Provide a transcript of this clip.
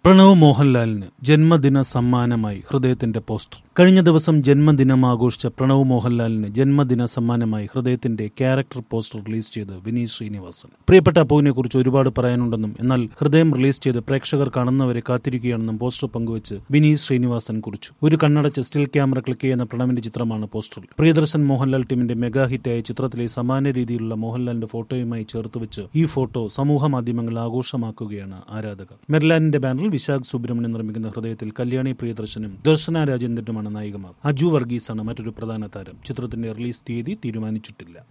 പ്രണവ് മോഹൻലാലിന് ജന്മദിന സമ്മാനമായി ഹൃദയത്തിന്റെ പോസ്റ്റർ കഴിഞ്ഞ ദിവസം ജന്മദിനം ആഘോഷിച്ച പ്രണവ് മോഹൻലാലിന് ജന്മദിന സമ്മാനമായി ഹൃദയത്തിന്റെ ക്യാരക്ടർ പോസ്റ്റർ റിലീസ് ചെയ്ത് വിനീത് ശ്രീനിവാസൻ പ്രിയപ്പെട്ട അപ്പുവിനെ കുറിച്ച് ഒരുപാട് പറയാനുണ്ടെന്നും എന്നാൽ ഹൃദയം റിലീസ് ചെയ്ത് പ്രേക്ഷകർ കാണുന്നവരെ കാത്തിരിക്കുകയാണെന്നും പോസ്റ്റർ പങ്കുവച്ച് വിനീത് ശ്രീനിവാസൻ കുറിച്ചു ഒരു കണ്ണടച്ച് സ്റ്റിൽ ക്യാമറ ക്ലിക്ക് ചെയ്യുന്ന പ്രണവിന്റെ ചിത്രമാണ് പോസ്റ്ററിൽ പ്രിയദർശൻ മോഹൻലാൽ ടീമിന്റെ മെഗാ ഹിറ്റായ ചിത്രത്തിലെ സമാന രീതിയിലുള്ള മോഹൻലാലിന്റെ ഫോട്ടോയുമായി ചേർത്ത് വെച്ച് ഈ ഫോട്ടോ സമൂഹ മാധ്യമങ്ങൾ ആഘോഷമാക്കുകയാണ് ആരാധകർ മെർലാനിന്റെ ബാനറിൽ വിശാഖ് സുബ്രഹ്മണ്യൻ നിർമ്മിക്കുന്ന ഹൃദയത്തിൽ കല്യാണി പ്രിയദർശനും ദർശന രാജേന്ദ്രനുമാണ് നായികമാർ അജു വർഗീസാണ് മറ്റൊരു പ്രധാന താരം ചിത്രത്തിന്റെ റിലീസ് തീയതി തീരുമാനിച്ചിട്ടില്ല